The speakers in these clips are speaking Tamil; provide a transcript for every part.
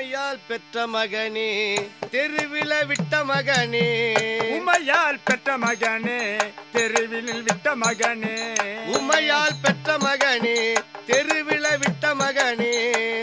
உமையால் பெற்ற மகனே தெருவில விட்ட மகனே உமையால் பெற்ற மகனே தெருவில் விட்ட மகனே உமையால் பெற்ற மகனே தெருவில விட்ட மகனே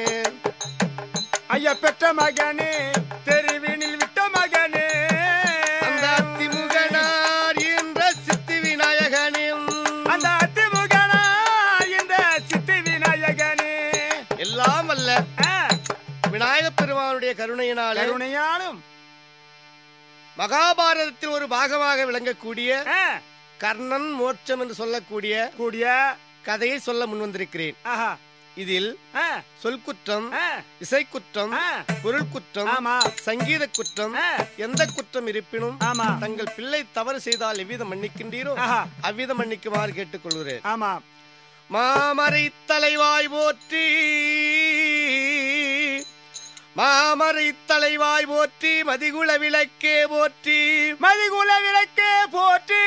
ஐயா பெற்ற மகனே தெருவினில் விட்ட மகனே அந்த அத்திமுகனார் என்ற சித்தி விநாயகனே அந்த அத்திமுகனா இந்த சித்தி விநாயகனே எல்லாம் அல்ல ஆ, விநாயகப் பெருமானுடைய கருணையினாலே கருணையாலும் மகாபாரதத்தில் ஒரு பாகமாக விளங்கக்கூடிய ஆ, கர்ணன் மோட்சம் என்று சொல்லக்கூடிய கூடிய கதையை சொல்ல முன்வந்திருக்கிறேன் ஆஹா இதில் ஆ, சொல்குற்றம் ஆ, இசைக்குற்றம் ஆ, பொருள் குற்றம் ஆமா சங்கீத குற்றம் ஆ, எந்த குற்றம் இருப்பினும் ஆமா தங்கள் பிள்ளை தவறு செய்தால் எவ்விதம் மன்னிக்கின்றீரோ ஆஹா அவ்விதம் மன்னிக்குமாறு கேட்டுக்கொள்கிறேன் ஆமா மாமரை தலைவாய் போற்றி மாமரை தலைவாய் போற்றி மதிகுல விளக்கே போற்றி மதிகுல விளக்கே போற்றி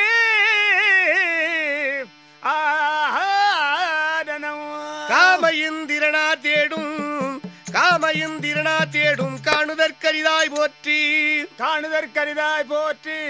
ஆடனம். காமயிந்திரனா தேடும் காமயிந்திரனா தேடும் காணுதற்கரிதாய் போற்றி காணுதற்கரிதாய் போற்றி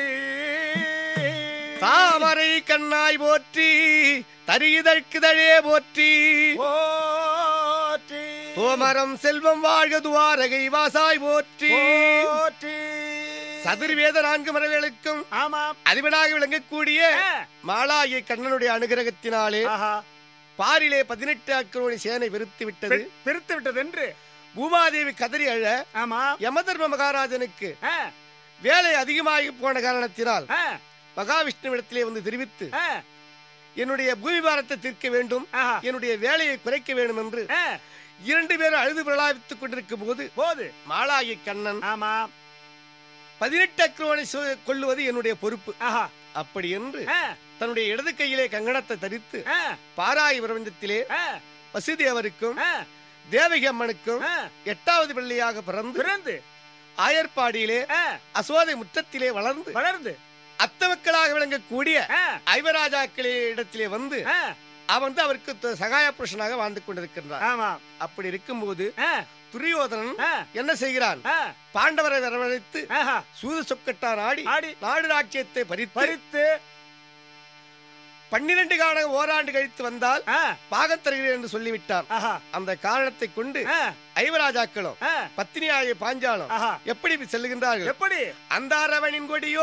தாமரை கண்ணாய் போற்றி தரியதற்குதழே போற்றி போற்றி தோமரம் செல்வம் வாழ்க துவாரகை வாசாய் போற்றி போற்றி சதுர்வேத நான்கு மரங்களுக்கும் ஆமாம் அதிபனாக விளங்கக்கூடிய ஆ, மாலாகிய கண்ணனுடைய அனுகிரகத்தினாலே ஆஹா பாரிலே பதினெட்டு அக்கரோணி சேனை வெறுத்து விட்டது பிரி- பிரித்து விட்டது என்று பூமாதேவி கதறி அழ ஆமா யமதர்ம மகாராஜனுக்கு ஆ, வேலை அதிகமாகி போன காரணத்தினால் ஆ, மகாவிஷ்ணுவிடத்திலே வந்து தெரிவித்து ஆ, என்னுடைய பூமி பாரத்தை தீர்க்க வேண்டும் ஆஹா, என்னுடைய வேலையை குறைக்க வேண்டும் என்று ஆ, இரண்டு பேரும் அழுது பிரலாபித்துக் கொண்டிருக்கும் போது போது மாலாகி கண்ணன் ஆமா பதினெட்டு அக்ரோணி சு- கொள்ளுவது என்னுடைய பொறுப்பு ஆஹா அப்படி என்று ஆ, தன்னுடைய இடது கையிலே கங்கணத்தை தரித்து ஆ, பாராய் பிரபஞ்சத்திலே ஆ, வசுதேவருக்கும் ஆ, தேவகி அம்மனுக்கும் ஆ, எட்டாவது பிள்ளையாக பிறந்து பிறந்து ஆயர்பாடியிலே ஆ, அசோதை முற்றத்திலே வளர்ந்து வளர்ந்து அத்தமக்களாக விளங்கக்கூடிய ஆ, ஐவராஜாக்களே இடத்திலே வந்து ஆ, அவன் வந்து அவருக்கு த- சகாய புருஷனாக வாழ்ந்து கொண்டிருக்கின்றான் ஆமா அப்படி இருக்கும்போது ஆ, துரியோதனன் ஆ, என்ன செய்கிறான் ஆ, பாண்டவரை வரவழைத்து ஆஹா, சூது சொக்கட்டான் ஆடி ஆடி நாடு ராஜ்யத்தை பறித்து பறித்து பன்னிரண்டு காலம் ஓராண்டு கழித்து வந்தால் ஆ, பாகம் தருகிறேன் என்று சொல்லிவிட்டான் ஆஹா, அந்த காரணத்தை கொண்டு ஆ, ஐவராஜாக்களும் ஆ, பத்தினியாகிய பாஞ்சாலும் ஆஹா, எப்படி செல்லுகின்றார்கள் எப்படி அந்த அரவணின் கொடியோ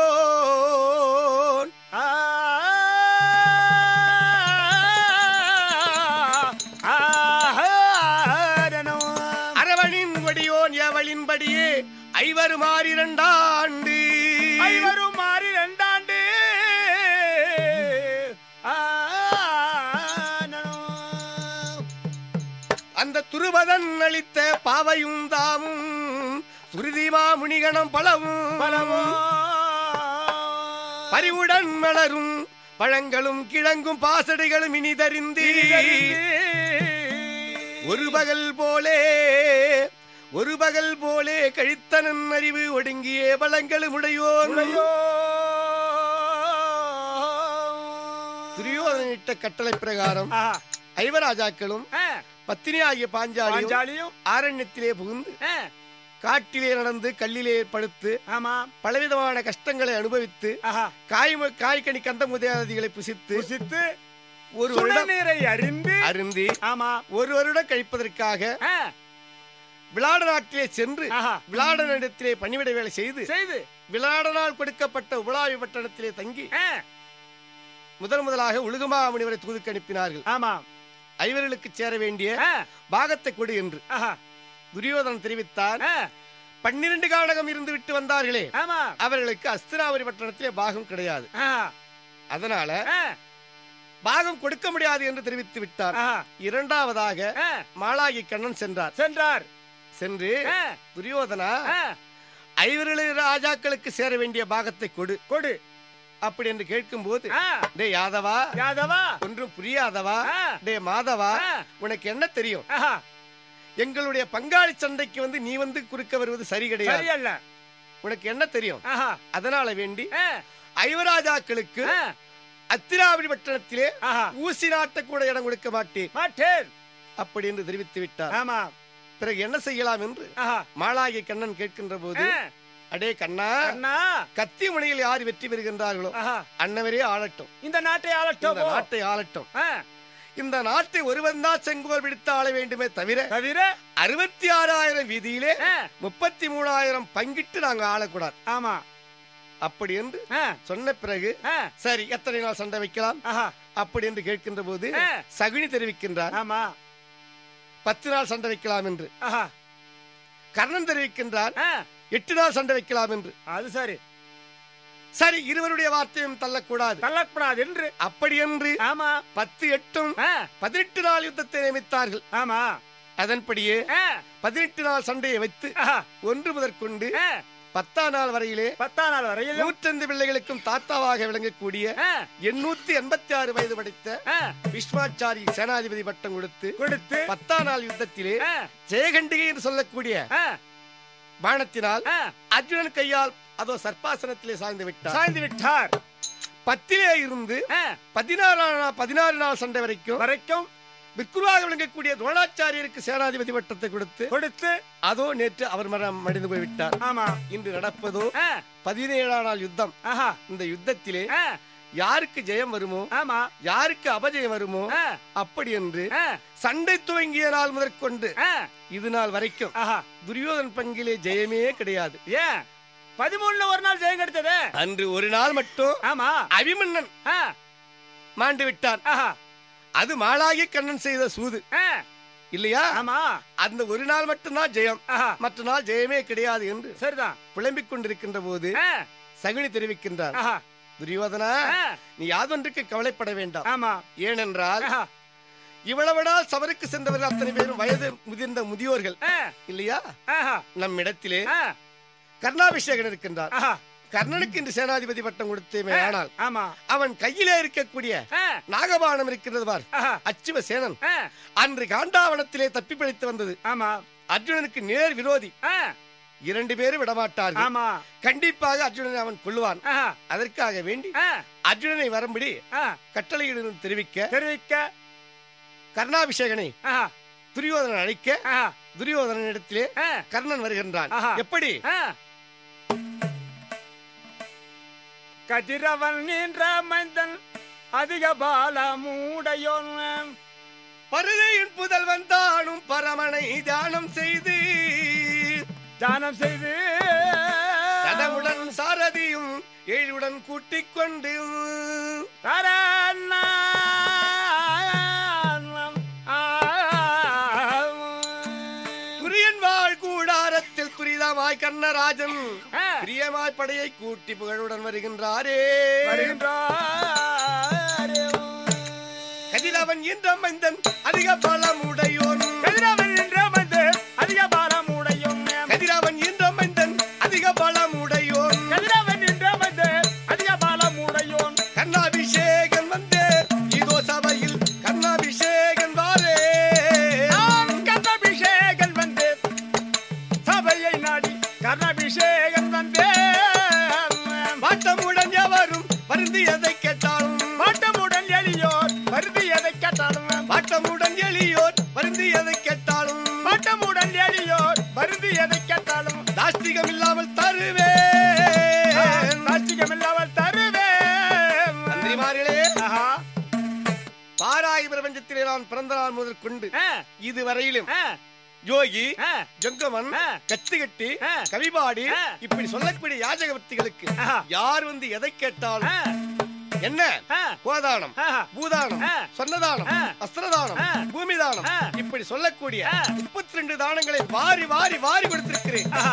ஆ, ஆஹாரணம். அரவணின் கொடியோன் எவளின்படியே ஐவரு மாறி இரண்டாண்டு ஐவரும் மாறி ரெண்டாண்டு ஆனனம். அந்த துருபதன் அளித்த பாவையும் தாமும் சுருதிமா முனிகணம் பலவும் பலவோ பரிவுடன் மலரும் பழங்களும் கிழங்கும் பாசடைகளும் இனிதறிந்து ஒரு பகல் போலே ஒரு பகல் போலே கழித்தனன் அறிவு ஒடுங்கிய பழங்களும் உடையோன் துரியோதனிட்ட கட்டளை பிரகாரம் ஆஹா. ஐவராஜாக்களும் ஆ, பத்தினி ஆகிய பாஞ்சாலியும் பாஞ்சாலியும் ஆரண்யத்திலே புகுந்து ஆ, காட்டிலே நடந்து கல்லிலே படுத்து ஆமா பலவிதமான கஷ்டங்களை அனுபவித்து ஆஹா காய் காய்கனி கந்த முதலாதிகளை புசித்து புசித்து ஒரு வருடம் சுடநீரை அறிந்து அருந்தி ஆமா ஒரு வருடம் கழிப்பதற்காக ஆ, விளாட நாட்டிலே சென்று ஆஹா. விளாடனிடத்திலே பணிவிட வேலை செய்து செய்து விளாடனால் கொடுக்கப்பட்ட உபலாவி பட்டணத்திலே தங்கி ஆ, முதல் முதலாக உழுகுமா முனிவரை தூதுக்கு அனுப்பினார்கள் ஆமா ஐவர்களுக்கு சேர வேண்டிய ஆ, பாகத்தை கொடு என்று ஆஹா. துரியோதனன் தெரிவித்தார் ஆ, பன்னிரண்டு காடகம் இருந்து விட்டு வந்தார்களே ஆமா அவர்களுக்கு அஸ்தினாபுரி பட்டணத்திலே பாகம் கிடையாது ஆஹா. அதனால ஆ, பாகம் கொடுக்க முடியாது என்று தெரிவித்து விட்டார் ஆஹா. இரண்டாவதாக ஆ, மாலாகி கண்ணன் சென்றார் சென்றார் சென்று ஆ, துரியோதனா ஆ, ஐவர்களு ராஜாக்களுக்கு சேர வேண்டிய பாகத்தை கொடு கொடு அப்படி என்று கேட்கும் போது ஆ, டே யாதவா யாதவா ஒன்றும் புரியாதவா ஆ, டே மாதவா ஆ, உனக்கு என்ன தெரியும் ஆஹா. எங்களுடைய பங்காளி சண்டைக்கு வந்து நீ வந்து குறுக்க வருவது சரி கிடையாது சரியல்ல உனக்கு என்ன தெரியும் ஆஹா. அதனால வேண்டி ஆ, ஐவராஜாக்களுக்கு ஆ, அத்திராபுரி பட்டணத்திலே ஆஹா. ஊசி நாட்ட கூட இடம் கொடுக்க மாட்டேன் மாட்டேன் அப்படி என்று தெரிவித்து விட்டார் ஆமா பிறகு என்ன செய்யலாம் என்று ஆஹா. மாளாகி கண்ணன் கேட்கின்ற போது ஆ, அடே கண்ணா கண்ணா கத்தி முனையில் யார் வெற்றி பெறுகின்றார்களோ ஆஹா. அன்னவரே ஆளட்டும் இந்த நாட்டை இந்த ஆளட்டும் நாட்டை ஆளட்டும் ஆ, இந்த நாட்டை ஒருவன் தான் செங்கோல் பிடித்து ஆள வேண்டுமே தவிர தவிர அறுபத்தி ஆறாயிரம் வீதியிலே ஆ, முப்பத்தி மூணாயிரம் பங்கிட்டு நாங்க ஆளக்கூடாது ஆமா அப்படி என்று ஆ, சொன்ன பிறகு ஆ, சரி எத்தனை நாள் சண்டை வைக்கலாம் ஆஹா. அப்படி என்று கேட்கின்ற போது ஆ. சகுனி தெரிவிக்கின்றார் ஆமா பத்து நாள் சண்டை வைக்கலாம் என்று ஆஹா. கர்ணன் தெரிவிக்கின்றார் ஆ, எட்டு நாள் சண்டை வைக்கலாம் என்று அது சரி சரி இருவருடைய வார்த்தையும் தள்ளக்கூடாது தள்ளக்கூடாது என்று அப்படி என்று ஆமா பத்து எட்டும் ஆ, பதினெட்டு நாள் யுத்தத்தை நியமித்தார்கள் ஆமா அதன்படியே ஆ, பதினெட்டு நாள் சண்டையை வைத்து ஆஹா. ஒன்று முதற்கொண்டு ஆ, பத்தாம் நாள் வரையிலே பத்தாம் நாள் வரையிலும் நூற்றந்து பிள்ளைகளுக்கும் தாத்தாவாக விளங்கக்கூடிய ஆ, எண்ணூத்தி எண்பத்தி ஆறு வயது படித்த ஆ, விஸ்வாச்சாரி சேனாதிபதி பட்டம் கொடுத்து கொடுத்து பத்தாம் நாள் யுத்தத்திலே ஆ, ஜெயகண்டிகை என்று சொல்லக்கூடிய ஆ, பாணத்தினால் ஆ, அர்ஜுனன் கையால் அதோ சர்ப்பாசனத்திலே சாய்ந்து விட்டார் சாய்ந்து விட்டார் பத்திலே இருந்து ஆ, பதினாறு நாள் பதினாறு நாள் சண்டை வரைக்கும் வரைக்கும் விற்குருவாக விளங்கக்கூடிய துரோணாச்சாரியருக்கு சேனாதிபதி பட்டத்தை கொடுத்து கொடுத்து அதோ நேற்று அவர் மரம் மடிந்து போய்விட்டார் ஆமா இன்று நடப்பதோ ஆ, பதினேழாம் நாள் யுத்தம் ஆஹா. இந்த யுத்தத்திலே ஆ, யாருக்கு ஜெயம் வருமோ ஆமா யாருக்கு அபஜயம் வருமோ ஆ, அப்படி என்று ஆ, சண்டை துவங்கிய நாள் முதற்கொண்டு ஆ, இது நாள் வரைக்கும் ஆஹா. துரியோதன் பங்கிலே ஜெயமே கிடையாது ஏன் பதிமூணுல ஒரு நாள் ஜெயம் கிடைத்தது அன்று ஒரு நாள் மட்டும் ஆமா அபிமன்னன் ஆ, மாண்டு விட்டான் ஆஹா. அது மாளாகி கண்ணன் செய்த சூது ஆ, இல்லையா ஆமா அந்த ஒரு நாள் மட்டும்தான் ஜெயம் ஆஹா. மற்ற நாள் ஜெயமே கிடையாது என்று சரிதான் புலம்பிக் கொண்டிருக்கின்ற போது ஆ, சகுனி தெரிவிக்கின்றார் ஆஹா. துரியோதனா ஆ, நீ யாதொன்றுக்கு கவலைப்பட வேண்டாம் ஆமா ஏனென்றால் ஆஹா. இவ்வளவு நாள் சபருக்கு சென்றவர்கள் அத்தனை பேரும் வயது முதிர்ந்த முதியோர்கள் ஆ, இல்லையா ஆஹா. நம்மிடத்திலே ஆ, கர்ணாபிஷேகன் இருக்கின்றார் ஆஹா. கர்ணனுக்கு இன்று சேனாதிபதி பட்டம் கொடுத்தேமே ஆனால் ஆமா அவன் கையிலே இருக்கக்கூடிய ஆ, நாகபானம் இருக்கிறது பார் ஆஹா. அச்சுவ சேனன் ஆ, அன்று காண்டாவனத்திலே தப்பி பிழைத்து வந்தது ஆமா அர்ஜுனனுக்கு நேர் விரோதி ஆ, இரண்டு பேரும் விடமாட்டார்கள் ஆமா கண்டிப்பாக அர்ஜுனனை அவன் கொள்ளுவான் ஆஹா. அதற்காக வேண்டி ஆ, அர்ஜுனனை வரும்படி ஆ, கட்டளையிடும் தெரிவிக்க தெரிவிக்க கர்ணாபிஷேகனை ஆஹா. துரியோதனன் அழைக்க ஆஹா. துரியோதனனிடத்திலே ஆ, கர்ணன் வருகின்றான் ஆஹா. எப்படி ஆ. கதிரவன் நின்ற மைந்தன் அதிக பாலமூடையோன் பருதையின் புதல்வன் தானும் பரமனை தியானம் செய்து தானம் செய்து தடமுடன் சாரதியும் ஏழுடன் கூட்டிக் கொண்டு தரன்னா. ஆ. துரியன் வாழ் கூடாரத்தில் துரிதமாய் கண்ணராஜன் ஆ. பிரியமாய் படையை கூட்டி புகழுடன் வருகின்றாரே வருகின்றாரே. கதிரவன் என்ற மைந்தன் அதிக பலமுடையோன் கதிரவன் நின்ற மைந்தன் அதிக பாலமூடையோன் கதிரவன் என்ற மைந்தன் அதிக பலமுடையோன் கதிரவன் நின்ற மைந்தன் அதிக பாலமூடையோன் கண்ணாபிஷேகன் வந்தே இதோ சபையில் கண்ணாபிஷேகன் வாரே நான் கர்ணாபிஷேகன் வந்தேன் சபையை நாடி கர்ணாபிஷேகன் வந்தேன் வாட்டமுடன் எவரும் வருந்தியதை கேட்டாலும் மாட்டமுடன் எளியோர் வருந்தியதை கேட்டாலும் வாட்டமுடன் எளியோர் வருந்தியதை கேட்டாலும் மாட்டமுடன் எளியோர் வருந்தியதை கேட்டாலும் தாஸ்திகம் இல்லாமல் தருவேன் நாஸ்திகமில்லாமல் தருவேன் நன்றிமார்களே ஆஹா. பாராய் பிரபஞ்சத்திலே நான் பிறந்த நாள் முதல் கொண்டு ஆ, இதுவரையிலும் ஆ, யோகி ஆ, ஜங்கமன் ஆ. கத்துக்கட்டி ஆ. கவிபாடி ஆ. இப்படி சொல்லக்கூடிய யாஜகவர்த்திகளுக்கு ஆஹா. யார் வந்து எதை கேட்டாலும் ஆ, என்ன ஆ, கோதானம் ஆஹா. பூதானம் ஆ. சொன்னதானம் ஆ. அஸ்திரதானம் ஆ. பூமிதானம் ஆ. இப்படி சொல்லக்கூடிய ஆ. முப்பத்தி ரெண்டு தானங்களை வாரி வாரி வாரி கொடுத்திருக்கிறேன் ஆஹா.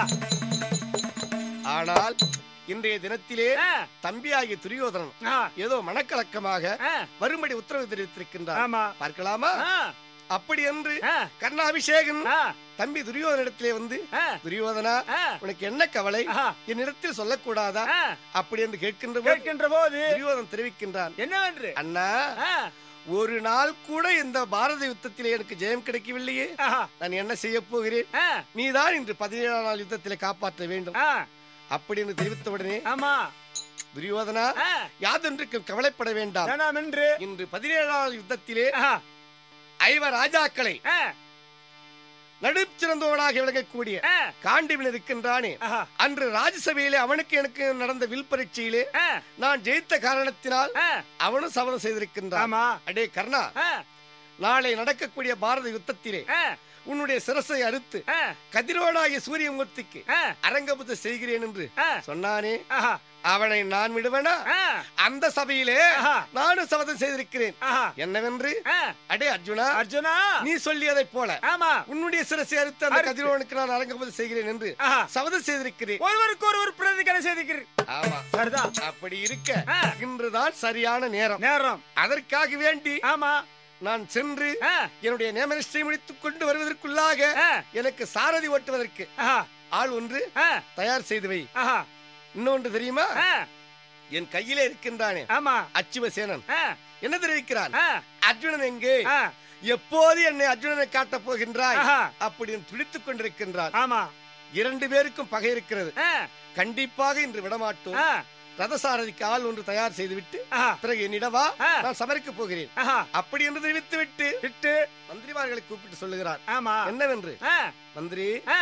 ஆனால் இன்றைய தினத்திலே ஆ, தம்பியாகிய துரியோதனன் ஆ, ஏதோ மனக்கலக்கமாக ஆ, வரும்படி உத்தரவு தெரிவித்திருக்கின்றார் ஆமா பார்க்கலாமா ஆ, அப்படி என்று ஆ, கர்ணாபிஷேகன் ஆ, தம்பி துரியோதனிடத்திலே வந்து ஆ, துரியோதனா ஆ, உனக்கு என்ன கவலை ஆஹா. என்னிடத்தில் சொல்லக்கூடாதா ஆ, அப்படி என்று கேட்கின்ற போது கேட்கின்ற போது துரியோதன் தெரிவிக்கின்றான் என்னவென்று அண்ணா ஆ, ஒரு நாள் கூட இந்த பாரத யுத்தத்திலே எனக்கு ஜெயம் கிடைக்கவில்லையே ஆஹா. நான் என்ன செய்ய போகிறேன் ஆ, நீதான் இன்று பதினேழாம் நாள் யுத்தத்திலே காப்பாற்ற வேண்டும் ஆ, அப்படி என்று தெரிவித்த உடனே ஆமா துரியோதனா ஆ, யாதொன்றுக்கும் கவலைப்பட வேண்டாம் வேணாம் என்று இன்று பதினேழாம் நாள் யுத்தத்திலே ஆஹா. ஐவர் ராஜாக்களை ஆ, நடுச்சிறந்தவனாக விளங்கக்கூடிய ஆ, காண்டிவன் இருக்கின்றானே ஆஹா, அன்று ராஜ்யசபையிலே அவனுக்கு எனக்கு நடந்த வில் பரீட்சையிலே ஆ, நான் ஜெயித்த காரணத்தினால் ஆ, அவனும் சபதம் செய்திருக்கின்றான் ஆமா அடே கர்ணா ஆ, நாளை நடக்கக்கூடிய பாரத யுத்தத்திலே ஆ, உன்னுடைய சிரசை அறுத்து ஆ, கதிரோனாகிய சூரியமூர்த்திக்கு ஆ, அரங்கபுத்த செய்கிறேன் என்று ஆ, சொன்னானே ஆஹா, அவனை நான் விடுவேனா ஆ, அந்த சபையிலே ஆஹா. நானும் சபதம் செய்திருக்கிறேன் ஆஹா, என்னவென்று ஆ, அடே அர்ஜுனா அர்ஜுனா நீ சொல்லியதைப் போல ஆமா உன்னுடைய சிரசை அறுத்து அந்த அறுத்து. கதிரோனுக்கு நான் அரங்கபுத்த செய்கிறேன் என்று ஆஹா, சபதம் செய்திருக்கிறேன் ஒருவருக்கு ஒருவர் பிரதிகளை செய்திருக்கிறீர் ஆமா சரிதான் அப்படி இருக்க ஆ. இன்றுதான் சரியான நேரம் நேரம் அதற்காக வேண்டி ஆமா நான் சென்று ஆ, என்னுடைய நியமனிஷ்டை முடித்துக் கொண்டு வருவதற்குள்ளாக ஆ, எனக்கு சாரதி ஓட்டுவதற்கு ஆஹா, ஆள் ஒன்று ஆ, தயார் செய்து வை ஆஹா, இன்னொன்று தெரியுமா ஆ, என் கையிலே இருக்கின்றானே ஆமா அச்சுவசேனன் ஆ, என்ன தெரிவிக்கிறான் ஆ, அர்ஜுனன் எங்கே ஆ, எப்போது என்னை அர்ஜுனனை காட்டப் போகின்றாய் ஆஹா, அப்படின்னு துடித்துக் கொண்டிருக்கின்றான் ஆமா இரண்டு பேருக்கும் பகை இருக்கிறது ஆ, கண்டிப்பாக இன்று விடமாட்டோம் ஆ, ரதசாரதிக்கு ஆள் ஒன்று தயார் செய்துவிட்டு ஆஹா, பிறகு என்னிடவா ஆ. நான் சமரிக்க போகிறேன் ஆஹா, அப்படி என்று தெரிவித்து விட்டு விட்டு மந்திரிமார்களை கூப்பிட்டு சொல்லுகிறார் ஆமா என்னவென்று ஆ, மந்திரி ஆ,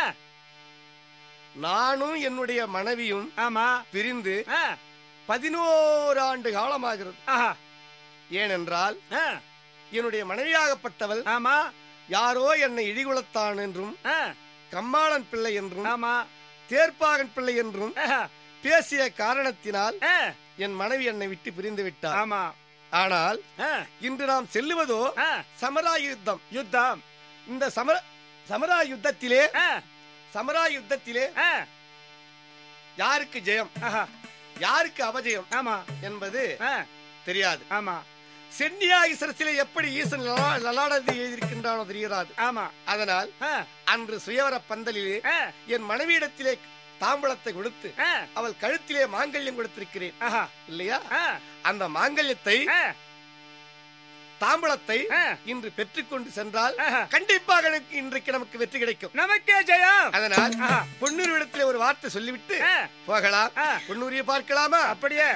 நானும் என்னுடைய மனைவியும் ஆமா பிரிந்து ஆ, பதினோரு ஆண்டு காலமாகிறது ஆஹா, ஏனென்றால் ஆ, என்னுடைய மனைவியாகப்பட்டவள் ஆமா யாரோ என்னை இடிகுலத்தான் என்றும் ஆ, கம்மாளன் பிள்ளை என்றும் ஆமா தேர்ப்பாகன் பிள்ளை என்றும் ஆஹா, பேசிய காரணத்தினால் ஆ, என் மனைவி என்னை விட்டு பிரிந்து விட்டார் ஆமா ஆனால் ஆ, இன்று நாம் செல்லுவதோ ஆ, சமரா யுத்தம் யுத்தம் இந்த சமர சமரா யுத்தத்திலே ஆ, சமரா யுத்தத்திலே ஆ, யாருக்கு ஜெயம் ஆஹா, யாருக்கு அபஜயம் ஆமா என்பது ஆ, தெரியாது ஆமா சென்னியாகி சிரசிலே எப்படி ஈசன் லலா- லலாடதி எழுதியிருக்கின்றானோ தெரியாது ஆமா அதனால் ஆ, அன்று சுயவர பந்தலிலே ஆ, என் மனைவியிடத்திலே தாம்பளத்தை கொடுத்து ஆ, அவள் கழுத்திலே மாங்கல்யம் கொடுத்திருக்கிறேன் ஆஹா, இல்லையா ஆ, அந்த மாங்கல்யத்தை ஆ, தாம்பளத்தை ஆ, இன்று பெற்றுக்கொண்டு சென்றால் ஆஹா. கண்டிப்பாக எனக்கு இன்றைக்கு நமக்கு வெற்றி கிடைக்கும் நமக்கே ஜெயம் அதனால் ஆஹா, பொன்னூரிடத்திலே ஒரு வார்த்தை சொல்லிவிட்டு ஆ, போகலாம் ஆ. பொன்னூரியை பார்க்கலாமா அப்படியே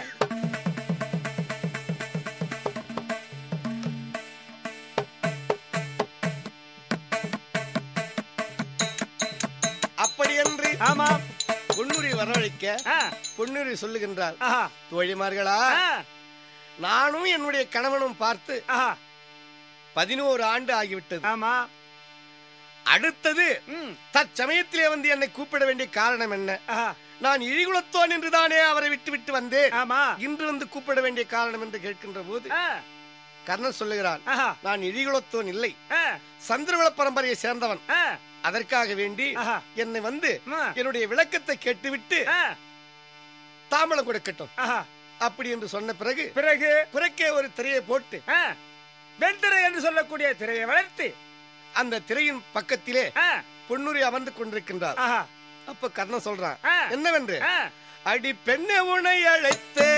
அப்படி என்று ஆமா பொன்னூரை வரவழைக்க ஆ, பொன்னூரி சொல்லுகின்றார் ஆஹா, தோழிமார்களா ஆ, நானும் என்னுடைய கணவனும் பார்த்து ஆஹா, பதினோரு ஆண்டு ஆகிவிட்டது ஆமா அடுத்தது ம், தற்சமயத்திலே வந்து என்னை கூப்பிட வேண்டிய காரணம் என்ன ஆஹா, நான் இழிகுலத்தோன் என்றுதானே அவரை விட்டு விட்டு வந்தேன் ஆமா இன்று வந்து கூப்பிட வேண்டிய காரணம் என்று கேட்கின்ற போது ஆ, கர்ணன் சொல்லுகிறான் ஆஹா, நான் இழிகுலத்தோன் இல்லை ஆ, சந்திரகுல பரம்பரையை சேர்ந்தவன் ஆ, அதற்காக வேண்டி ஆஹா, என்னை வந்து ஆ, என்னுடைய விளக்கத்தை கேட்டுவிட்டு ஆ, தாம்பலம் கொடுக்கட்டும் ஆஹா. அப்படி என்று சொன்ன பிறகு பிறகு குறைக்கே ஒரு திரையை போட்டு ஆ, வெண்திரை என்று சொல்லக்கூடிய திரையை வளர்த்து அந்த திரையின் பக்கத்திலே ஆ, பொன்னுரி அமர்ந்து கொண்டிருக்கின்றார் ஆஹா, அப்ப கர்ணன் சொல்றான் ஆ, என்னவென்று ஆ, அடி பெண்ணை உனை அழைத்தே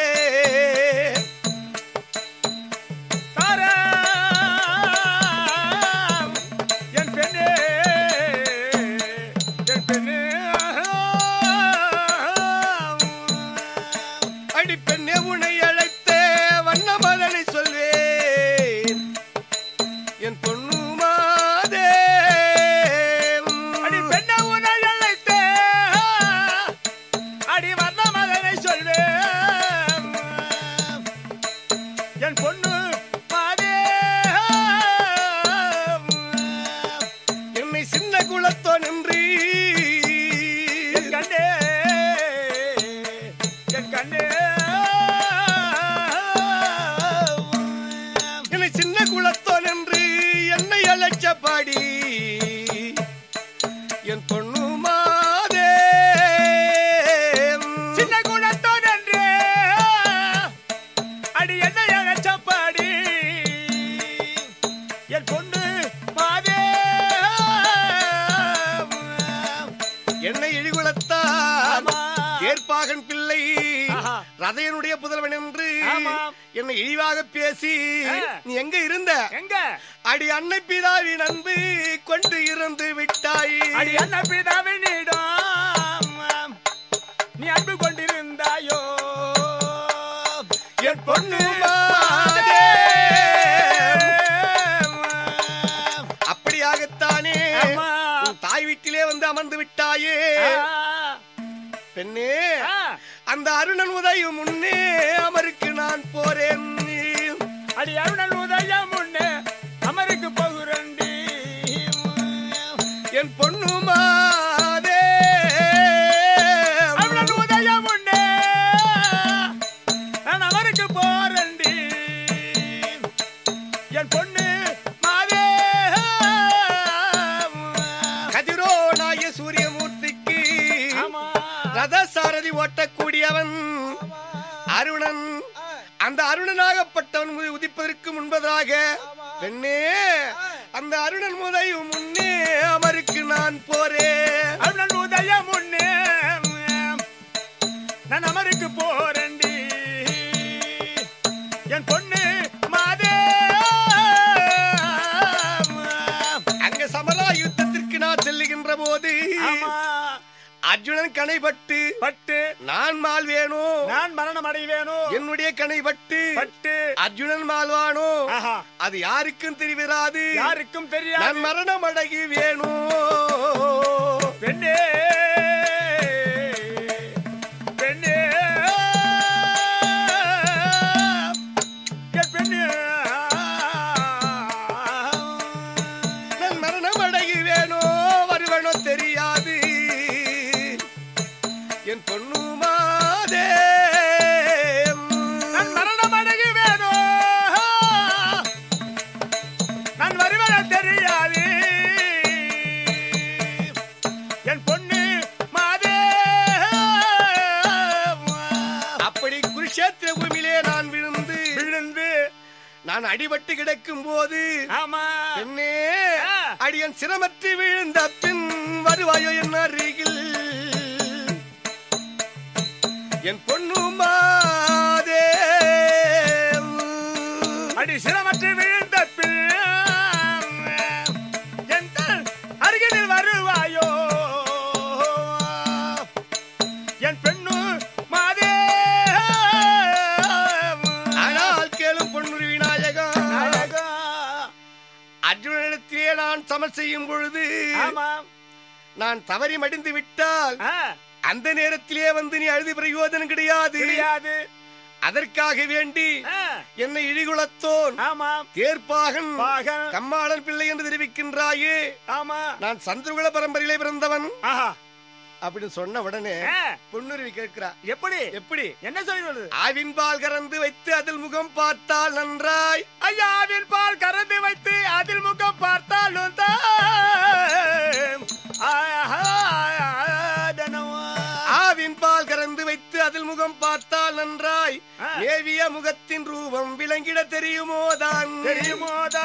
தாரம், என் பெண்ணே, என் பெண்ணே, அடி பெண்ணை உனை அழைத்தே வண்ணமதனை சொல்வேன் என் பொண்ணு மாதே அடி பெண்ணை உன்னை அழைத்தே, அடி வந்த மகனை சொல்வேன் என் பொண்ணு மாதே என்னை சின்ன குலத்தோ நின்று என் கண்ணே என் கண்ணே என்னை சின்ன குலத்தோ நின்று என்னை அழைச்சபாடி என் பொண்ணு மாதே சின்ன குணத்தோன் என்று அடி என்ன அழைச்சப்பாடி என் பொண்ணு மாதே என்னை இழிகுலத்தால் ஆமா. தேர்ப்பாகன் பிள்ளை ஆஹா. ரதையனுடைய புதல்வன் என்று ஆமாம். என்னை இழிவாக பேசி ஆ. நீ எங்க இருந்த எங்க அடி அன்னை பிதாவின் அன்பு கொண்டு இருந்து விட்டாய் அடி என்ன பிதாவினிடம் நீ அன்பு கொண்டிருந்தாயோ என் பொண்ணு மாதே அப்படியாகத்தானே ஆமா வீட்டிலே வந்து அமர்ந்து விட்டாயே ஆ, பெண்ணே ஆ. அந்த அருணன் உதயும் முன்னே அமருக்கு நான் போறேன் அடி அருணன் உதயம் முன்னே அமருக்கு போகிறண்டி என் பொண்ணுமாதே அருணன் உதயம் முன்னே நான் அமருக்கு போறண்டி என் பொண்ணு மாதே கதிரோ நாய சூரியமூர்த்திக்கு ஆமா ரதசாரதி ஓட்டக்கூடியவன் அருணன் அந்த அருணனாகப்பட்டவன் முதி- உதிப்பதற்கு முன்பதாக பெண்ணே அந்த அருணன் முதையும் முன்னே அமருக்கு நான் போறேன் அருணன் உதயம் முன்னே நான் அமருக்கு போறண்டி என் பொண்ணு மாதே அங்க சமரா யுத்தத்திற்கு நான் செல்லுகின்ற போது ஆமா அர்ஜுனன் கணைபட்டு பட்டு நான் மால் வேணும் நான் மரணம் அடைவேனோ என்னுடைய கணைபட்டு பட்டு அர்ஜுனன் மால்வானோ ஆஹா அது யாருக்கும் தெரிவிராது யாருக்கும் நான் தெரியாது மரணம் அடகி வேணும் பெண்ணே பெண்ணே என் பெண்ணே நான் மரணம் அடகி வேணோ வருவனோ தெரியாது என் பொண்ணுமாதே நான் மரணம் அடைவேனோ நான் வருவன தெரியாது என் பொண்ணு மாதே அப்படி குருஷேத்திர பூமியிலே நான் விழுந்து விழுந்து நான் அடிபட்டு கிடக்கும் போது ஆமா பெண்ணே ஆ. அடியன் சிரமற்று விழுந்த பின் வருவாயோ என் அருகில் என் பொண்ணுமாதே அடி சிரமற்று விழுந்த பின் என் தன் அருகில் வருவாயோ என் பெண்ணு மாதே ஆனால் கேளும் பொன்னுரி விநாயகா அழகா. அர்ஜுனனிடத்திலே நான் சமர் செய்யும் பொழுது ஆமா நான் தவறி மடிந்து விட்டால் ஆ, அந்த நேரத்திலே வந்து நீ அழுது பிரயோஜனம் கிடையாது கிடையாது அதற்காக வேண்டி ஆ, என்னை இழிகுலத்தோன் ஆமா தேர்ப்பாகன் பாகன் கம்மாளன் பிள்ளை என்று தெரிவிக்கின்றாயே ஆமா நான் சந்திரகுல பரம்பரையிலே பிறந்தவன் ஆஹா அப்படின்னு சொன்ன உடனே ஆ, பொன்னுருவி கேட்கிறா எப்படி எப்படி என்ன சொல்றது ஆவின் பால் கறந்து வைத்து அதில் முகம் பார்த்தால் நன்றாய் ஐயாவின் பால் கறந்து வைத்து அதில் முகம் பார்த்தாலும் ஆவின் பால் கறந்து வைத்து அதில் முகம் பார்த்தால் நன்றாய் ஆ. ஏவிய முகத்தின் ரூபம் விளங்கிட தெரியுமோ தான் தெரியுமோதா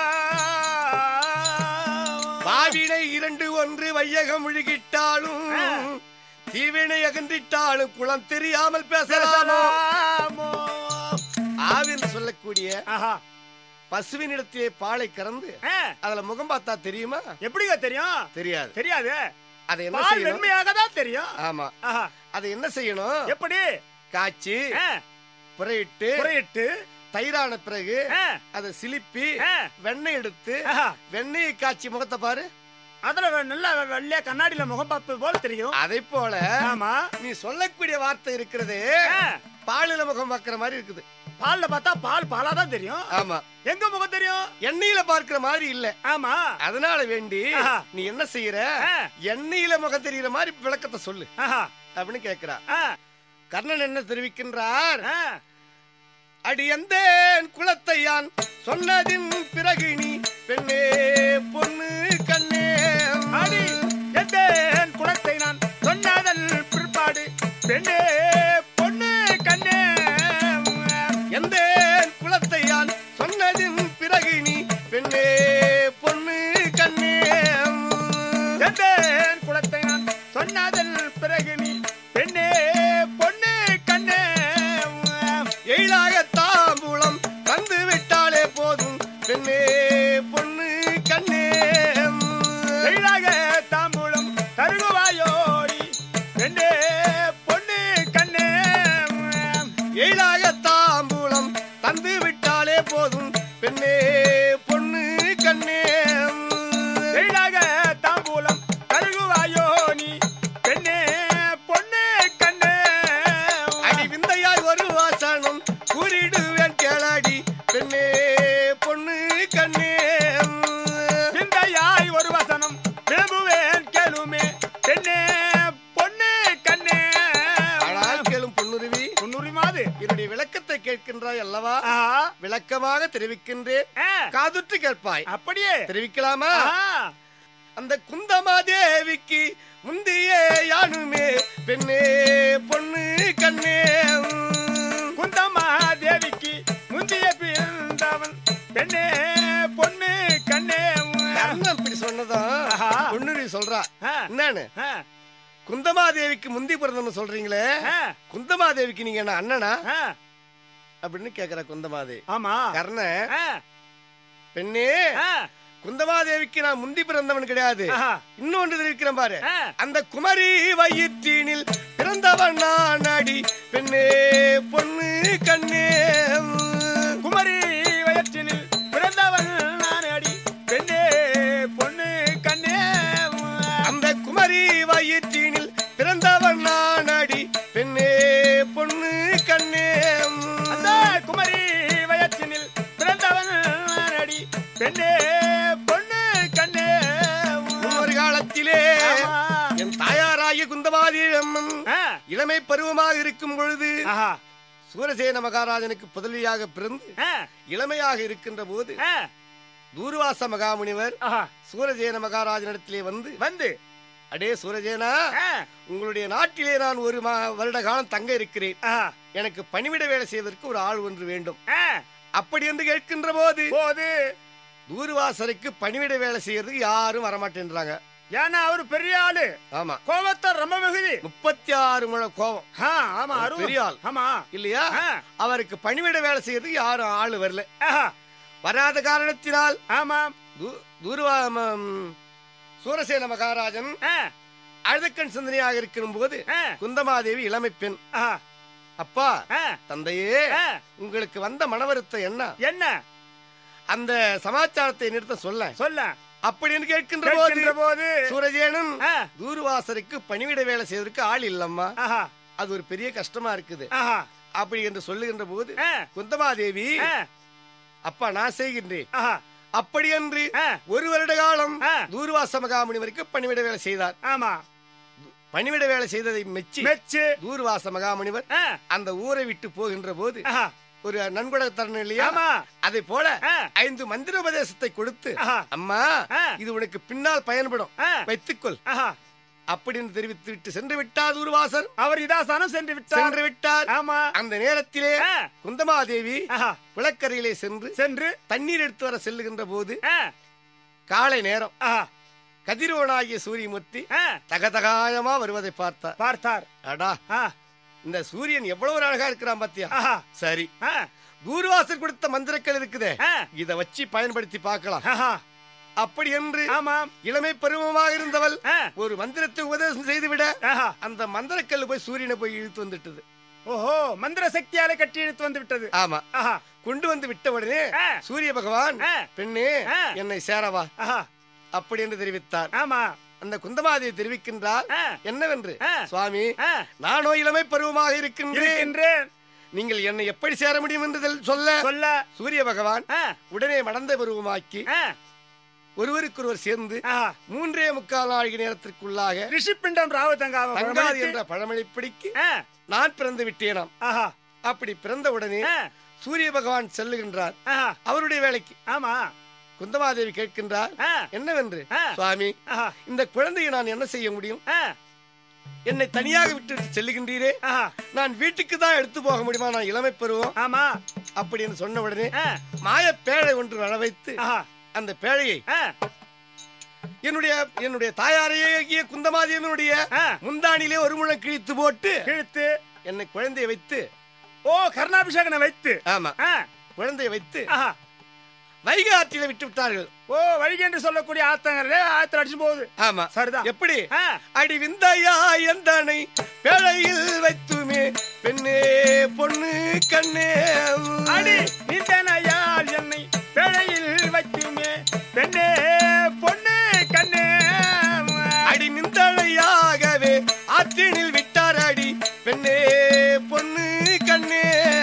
பாவினை இரண்டு ஒன்று வையகம் முழுகிட்டாலும் ஆ. தீவினை அகன்றிட்டாலும் குளம் தெரியாமல் பேசலாமோ பேசலாமோ ஆவின்னு சொல்லக்கூடிய ஆஹா பசுவினிடத்திலே பாலை கறந்து ஆ, அதுல முகம் பார்த்தா தெரியுமா எப்படிங்க தெரியும் தெரியாது தெரியாது அதை என்ன பால் செய்யணும் வெண்மையாக தான் தெரியும் ஆமா ஆஹா அதை என்ன செய்யணும் எப்படி காய்ச்சி ஆ, புறையிட்டு புறையிட்டு தயிரான பிறகு ஆ, அதை சிலிப்பி ஆ, வெண்ணெய் எடுத்து ஆஹா. வெண்ணெயை காய்ச்சி முகத்தை பாரு அதுல வெ- நல்லா வெ- வெள்ளையா கண்ணாடியில முகம் பார்ப்பது போல் தெரியும் அதை போல ஆமா நீ சொல்லக்கூடிய வார்த்தை இருக்கிறதே ஆ, பாலில முகம் பார்க்கிற மாதிரி இருக்குது பால்ல பார்த்தா பால் பாலா தான் தெரியும் ஆமா எங்க முகம் தெரியும் எண்ணெயில பார்க்கிற மாதிரி இல்ல ஆமா அதனால வேண்டி ஆஹா. நீ என்ன செய்யற ஆ. எண்ணெயில முகம் தெரியுற மாதிரி விளக்கத்தை சொல்லு ஆஹா அப்படின்னு கேக்குறா ஆ, கர்ணன் என்ன தெரிவிக்கின்றார் ஆ, அடி எந்தேன் குலத்தை யான் சொன்னதின் பிறகு நீ பெண்ணே பொண்ணு கண்ணே அடி எத்தேன் குலத்தை நான் சொன்னதன் பிற்பாடு பெண்ணே பொண்ணு கண்ணே எந்தேன் குலத்தை யான் சொன்னதின் பிறகு நீ பெண்ணே பொண்ணு கண்ணே எத்தேன் குலத்தை நான் சொன்னதன் பிறகு நீ பெண்ணே பொண்ணு கண்ணே எழிலாக தாம்பூலம் தந்து விட்டாலே போதும் பெண்ணே பொண்ணு கண்ணே எழிலாக தாம்பூலம் தருகுவாயோடி பெண்ணே பொண்ணு கண்ணே எழிலாக தாம்பூலம் தந்து விட்டாலே போதும் பெண்ணே பொண்ணு கண்ணே எழிலாக தாம்பூலம் தருகுவாயோடி சொல்றாய் அல்லவா ஆஹா. விளக்கமாக தெரிவிக்கின்றேன் ஆ, காதுற்று கேட்பாய் அப்படியே தெரிவிக்கலாமா ஆஹா. அந்த குந்தமாதேவிக்கு முந்திய யானுமே பெண்ணே பொண்ணு கண்ணே குந்தம்மா தேவிக்கு முந்திய பிறந்தவன் பெண்ணே பொண்ணு கண்ணே கர்ணன் இப்படி சொன்னதான் ஆஹா. பொண்ணுரி சொல்றா ஆ. என்னன்னு ஆ, குந்தமாதேவிக்கு முந்தி பிறந்தன்னு சொல்றீங்களே ஆ, குந்தமாதேவிக்கு நீங்க என்ன அண்ணனா ஆ. அப்படின்னு கேக்குற குந்தமாதேவி ஆமா கர்ண ஆ, பெண்ணே ஆ, குந்தமாதேவிக்கு நான் முந்தி பிறந்தவன் கிடையாது ஆஹா. இன்னொன்று தெரிவிக்கிறேன் பாரு ஆ. அந்த குமரி வயிற்றினில் பிறந்தவன் நான் அடி பெண்ணே பொண்ணு கண்ணே குமரி வயற்றினில் பிறந்தவன் நான் அடி பெண்ணே பொண்ணு கண்ணே அந்த குமரி வயிற்றினில் பிறந்தவன் நான் அடி பெண்ணே பொண்ணு கண்ணே அந்த குமரி வயற்றினில் பிறந்தவன் நான் அடி பெண்ணே பொண்ணு கண்ணே ஒரு காலத்திலே ஆமா. என் தாயாராகிய குந்தமாதி அம்மன் ஆ, இளமை பருவமாக இருக்கும் பொழுது ஆஹா. சூரசேன மகாராஜனுக்கு புதல்வியாக பிறந்து ஆ, இளமையாக இருக்கின்ற போது ஆ, தூர்வாச மகாமுனிவர் ஆஹா. சூரசேன மகாராஜனிடத்திலே வந்து வந்து அடே சூரசேனா ஆ, உங்களுடைய நாட்டிலே நான் ஒரு மா- வருட காலம் தங்க இருக்கிறேன் ஆஹா. எனக்கு பணிவிட வேலை செய்வதற்கு ஒரு ஆள் ஒன்று வேண்டும் ஆ, அப்படி என்று கேட்கின்ற போது போது தூர்வாசருக்கு பணிவிட வேலை செய்யறதுக்கு யாரும் வரமாட்டேன்றாங்க ஏன்னா அவரு பெரிய ஆளு ஆமா கோபத்தை ரொம்ப மிகுதி முப்பத்தி ஆறு முழ கோபம் ஆ, ஆமா அவர் அருவம். பெரிய ஆள். ஆமா இல்லையா ஆ, அவருக்கு பணிவிட வேலை செய்யறதுக்கு யாரும் ஆள் வரல ஆஹா. வராத காரணத்தினால் ஆமா தூ- தூர்வா ம- சூரசேன மகாராஜன் ஆ, அழுதக்கண் சிந்தனையாக இருக்கும் போது ஆ, குந்தமாதேவி இளமை பெண் ஆஹா. அப்பா ஆ, தந்தையே ஆ. உங்களுக்கு வந்த மனவருத்தம் என்ன என்ன அந்த சமாச்சாரத்தை நிறுத்த சொல்ல சொல்ல அப்படின்னு கேட்கின்ற போது கேட்கின்ற போது சூரஜேனன் ஆ, தூர்வாசருக்கு பணிவிட வேலை செய்வதற்கு ஆள் இல்லம்மா ஆஹா, அது ஒரு பெரிய கஷ்டமா இருக்குது ஆஹா. அப்படி என்று சொல்லுகின்ற போது ஆ, குந்தமாதேவி ஆ, அப்பா நான் செய்கின்றேன் ஆஹா. அப்படி என்று ஆ, ஒரு வருட காலம் ஆ. தூர்வாச மகாமுனிவருக்கு பணிவிட வேலை செய்தார் ஆமா பணிவிட வேலை செய்ததை மெச்சி மெச்சு தூர்வாச மகாமுனிவர் ஆ, அந்த ஊரை விட்டு போகின்ற போது ஆஹா. ஒரு நன்கொடை தரணும் இல்லையா ஆமா அதை போல ஆ, ஐந்து மந்திர உபதேசத்தை கொடுத்து ஆஹா. அம்மா ஆ. இது உனக்கு பின்னால் பயன்படும் ஆ, வைத்துக்கொள் ஆஹா. அப்படின்னு தெரிவித்து விட்டு சென்று விட்டார் தூர்வாசர் அவர் இதாசானம் சென்று விட்டார் சென்று விட்டார் ஆமா அந்த நேரத்திலே ஆ, குந்தமாதேவி ஆஹா. குளக்கரையிலே சென்று சென்று தண்ணீர் எடுத்து வர செல்லுகின்ற போது ஆ, காலை நேரம் ஆஹா. கதிரோனாகிய சூரியமூர்த்தி ஆ, தகதகாயமா வருவதை பார்த்தார் பார்த்தார் அடா ஆ, இந்த சூரியன் எவ்வளவு ஒரு அழகா இருக்கிறான் பாத்தியா ஆஹா. சரி ஆ, தூர்வாசர் கொடுத்த மந்திரக்கள் இருக்குதே ஆ, இத வச்சு பயன்படுத்தி பார்க்கலாம் ஆஹா. அப்படி என்று ஆமாம் இளமை பருவமாக இருந்தவள் ஆ, ஒரு மந்திரத்தை உபதேசம் செய்துவிட ஆஹா. அந்த மந்திரக்கல் போய் சூரியனை போய் இழுத்து வந்துட்டது ஓஹோ மந்திர சக்தியால கட்டி இழுத்து வந்து விட்டது ஆமா ஆஹா கொண்டு வந்து விட்ட உடனே ஆ. சூரிய பகவான் ஆ. பெண்ணே ஆ. என்னை சேரவா ஆஹா அப்படி என்று தெரிவித்தார் ஆமா அந்த குந்தமாதேவி தெரிவிக்கின்றார் ஆ, என்னவென்று ஆ. சுவாமி ஆ, நானோ இளமை பருவமாக இருக்கின்றேன் இருக்கின்றேன் நீங்கள் என்னை எப்படி சேர முடியும் என்று தெல்- சொல்ல சொல்ல சூரிய பகவான் ஆ, உடனே மடந்த பருவமாக்கி ஆ, ஒருவருக்கொருவர் சேர்ந்து ஆஹா. மூன்றே முக்கால் நாழிகை நேரத்திற்குள்ளாக ரிஷிப்பிண்டம் ராவு தங்காவ தங்காது என்ற பழமொழிப்படிக்கு ஆ, நான் பிறந்து விட்டேனாம் ஆஹா அப்படி பிறந்த உடனே ஆ, சூரிய பகவான் செல்லுகின்றார் ஆஹா அவருடைய வேலைக்கு ஆமா குந்தமாதேவி கேட்கின்றார் ஆ, என்னவென்று ஆ. சுவாமி ஆஹா இந்த குழந்தையை நான் என்ன செய்ய முடியும் ஆ, என்னை தனியாக விட்டு செல்லுகின்றீரே ஆஹா நான் வீட்டுக்கு தான் எடுத்து போக முடியுமா நான் இளமை பருவம் ஆமா அப்படின்னு சொன்ன உடனே ஆ, மாய பேழை ஒன்று வர வைத்து ஆஹா அந்த பேழையை ஆ, என்னுடைய என்னுடைய தாயாரையே குந்தமாதேவியனுடைய ஆ. முந்தானிலே ஒரு முழம் கிழித்து போட்டு கிழித்து என்னை குழந்தையை வைத்து ஓ கர்ணாபிஷேகனை வைத்து ஆமா ஆ, குழந்தையை வைத்து ஆஹா வைகை ஆற்றில விட்டு விட்டார்கள் ஓ வழிகை என்று சொல்லக்கூடிய ஆத்தங்கள்ல ஆத்துல அடிச்சு போகுது ஆமா சரிதான் எப்படி ஆ, அடி விந்தையா எந்தனை பேழையில் வைத்துமே பெண்ணே பொண்ணு கண்ணே அடி நிந்தனையால் என்னை பிழையில் வைத்துமே பெண்ணே பொண்ணு கண்ணே அடி மிந்தழையாகவே ஆற்றினில் விட்டார் அடி பெண்ணே பொண்ணு கண்ணே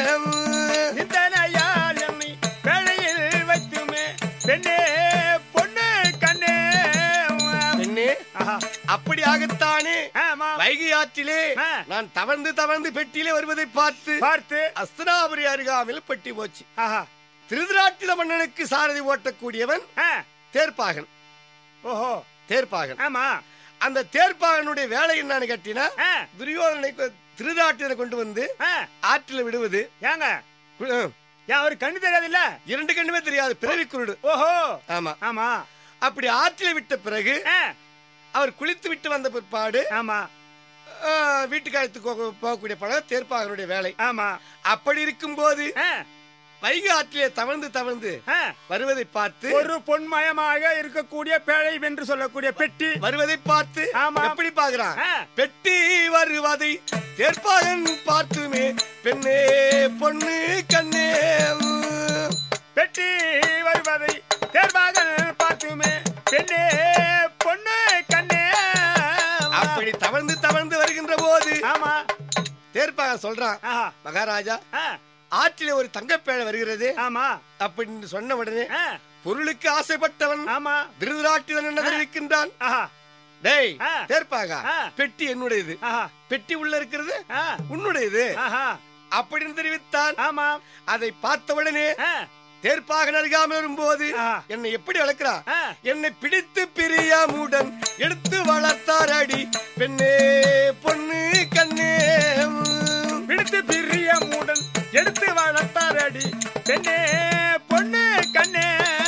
நிந்தனையால் என்னை பிழையில் வைத்துமே பெண்ணே பொண்ணு கண்ணே பெண்ணே ஆஹா. அப்படியாகத்தானே ஆமா வைகை ஆற்றிலே ஆ. நான் தவழ்ந்து தவழ்ந்து பெட்டியிலே வருவதை பார்த்து பார்த்து அஸ்தனாபுரி அருகாமையில் பெட்டி போச்சு ஆஹா திருதராட்டில மன்னனுக்கு சாரதி ஓட்டக்கூடியவன் ஆ. தேர்ப்பாகன் ஓஹோ தேர்ப்பாகன் ஆமா அந்த தேர்ப்பாகனுடைய வேலை என்னன்னு கேட்டீங்கன்னா ஆ. துரியோதனை திருதாட்டினை கொண்டு வந்து ஆ. ஆற்றில விடுவது ஏங்க கு- ஆ, ஏன் அவருக்கு கண்ணு தெரியாது இல்ல இரண்டு கண்ணுமே தெரியாது பிறவி குருடு ஓஹோ ஆமா ஆமா அப்படி ஆற்றில விட்ட பிறகு ஆ. அவர் குளித்து விட்டு வந்த பிற்பாடு ஆமா ஆ, வீட்டுக்கு அழைத்து போ- போகக்கூடிய பழம் தேர்ப்பாகனுடைய வேலை ஆமா அப்படி இருக்கும்போது ஆ. வைகை ஆற்றிலே தவழ்ந்து தவழ்ந்து ஆ. வருவதை பார்த்து ஒரு பொன்மயமாக இருக்கக்கூடிய பேழை என்று சொல்லக்கூடிய பெட்டி வருவதை பார்த்து ஆமா. எப்படி பாக்குறான் ஆ. பெட்டி வருவதை தேர்ப்பாகன் பார்த்துமே பெண்ணே பொண்ணு கண்ணே பெட்டி வருவதை தேர்வாக பார்த்துமே பெண்ணே பொண்ணு கண்ணே அப்படி தவழ்ந்து தவழ்ந்து வருகின்ற போது ஆமா தேர்ப்பாகன் சொல்றான் ஆஹா. மகாராஜா ஆ. ஆற்றிலே ஒரு தங்கப்பேழை வருகிறது ஆமா அப்படின்னு சொன்ன உடனே ஆ. பொருளுக்கு ஆசைப்பட்டவன் ஆமா திருதராட்டிதன் என்ன தெரிவிக்கின்றான் ஆஹா டேய் ஆ. தேர்ப்பாக ஆ. பெட்டி என்னுடையது ஆஹா பெட்டி உள்ள இருக்கிறது ஆ. உன்னுடையது ஆஹா அப்படின்னு தெரிவித்தான் ஆமா அதை பார்த்த உடனே ஆ. தேர்ப்பாக நருகாமல் வரும்போது ஆ. என்னை எப்படி வளர்க்கிறா ஆ. என்னை பிடித்து பிரியாமுடன் எடுத்து வளர்த்தார் அடி பெண்ணே பொண்ணு கண்ணே பிடித்து பிரிய மூடன் எடுத்து வளர்த்தாரடி பெண்ணே பொண்ணு கண்ணே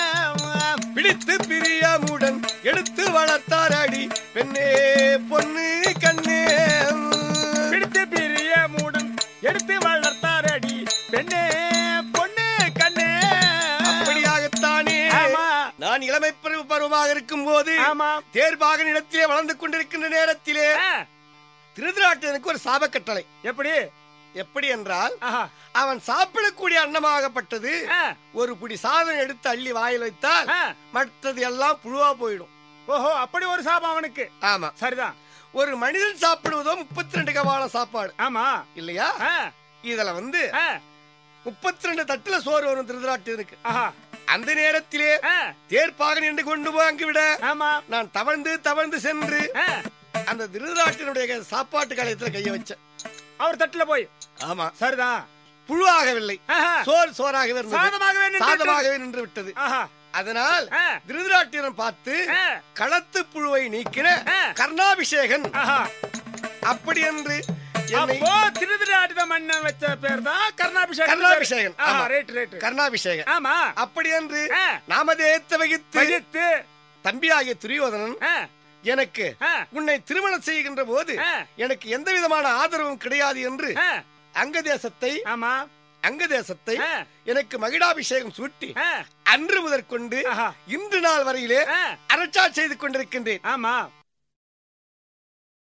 பிடித்து பிரியாமுடன் எடுத்து வளர்த்தார் அடி பெண்ணே பொண்ணு கண்ணே பிடித்து பிரிய மூடன் எடுத்து வளர்த்தாரடி பெண்ணே பொண்ணு கண்ணே அப்படியாகத்தானே ஆமா நான் இளமை பருவ பருவமாக இருக்கும் போது ஆமா தேர்பாகன் இடத்திலே வளர்ந்து கொண்டிருக்கின்ற நேரத்திலே ஆ. திருதராட்டனுக்கு ஒரு சாப கட்டளை எப்படி எப்படி என்றால் ஆஹா அவன் சாப்பிடக்கூடிய அன்னமாகப்பட்டது ஆ. ஒரு புடி சாதம் எடுத்து அள்ளி வாயில் வைத்தால் ஆ. மற்றது எல்லாம் புழுவா போயிடும் ஓஹோ அப்படி ஒரு சாபம் அவனுக்கு ஆமா சரிதான் ஒரு மனிதன் சாப்பிடுவதோ முப்பத்தி ரெண்டு கவால சாப்பாடு ஆமா இல்லையா ஆ. இதுல வந்து ஆ. முப்பத்தி ரெண்டு தட்டுல சோறு வரும் திருதராட்டனுக்கு ஆஹா அந்த நேரத்திலே ஆ. தேர்ப்பாகன் என்று கொண்டு போய் அங்கு விட ஆமா நான் தவழ்ந்து தவழ்ந்து சென்று ஆ. அந்த திருதராட்டினுடைய சாப்பாட்டு கலையத்துல கைய வச்சேன் அவர் தட்டுல போய் ஆமா சரிதான் புழுவாகவில்லை ஆஹா. சோறு சோறாகவே இருந்தது சாதமாகவே நின்றுட்டு. சாதமாகவே நின்று விட்டது ஆஹா அதனால் ஆ. திருதராட்டினம் பார்த்து ஆ. களத்து புழுவை நீக்கின ஆ. கர்ணாபிஷேகன் ஆஹா அப்படி என்று என்னை அப்போ திருதிராட்டித மன்னன் வச்ச பேர் தான் கர்ணாபிஷேகம் கர்ணாபிஷேகன், ஆமா. ரைட் ரைட் கர்ணாபிஷேகன் ஆமா அப்படி என்று ஆ. நாமதேத்த வகித்து பகித்து தம்பியாகிய துரியோதனன் ஆ. எனக்கு ஆ. உன்னை திருமணம் செய்கின்ற போது ஆ. எனக்கு எந்த விதமான ஆதரவும் கிடையாது என்று ஆ. அங்க தேசத்தை ஆமா அங்க தேசத்தை ஆ. எனக்கு மகிழாபிஷேகம் சூட்டி ஆ. அன்று முதற்கொண்டு ஆஹா. இன்று நாள் வரையிலே ஆ. அரட்டா செய்து கொண்டிருக்கின்றேன் ஆமா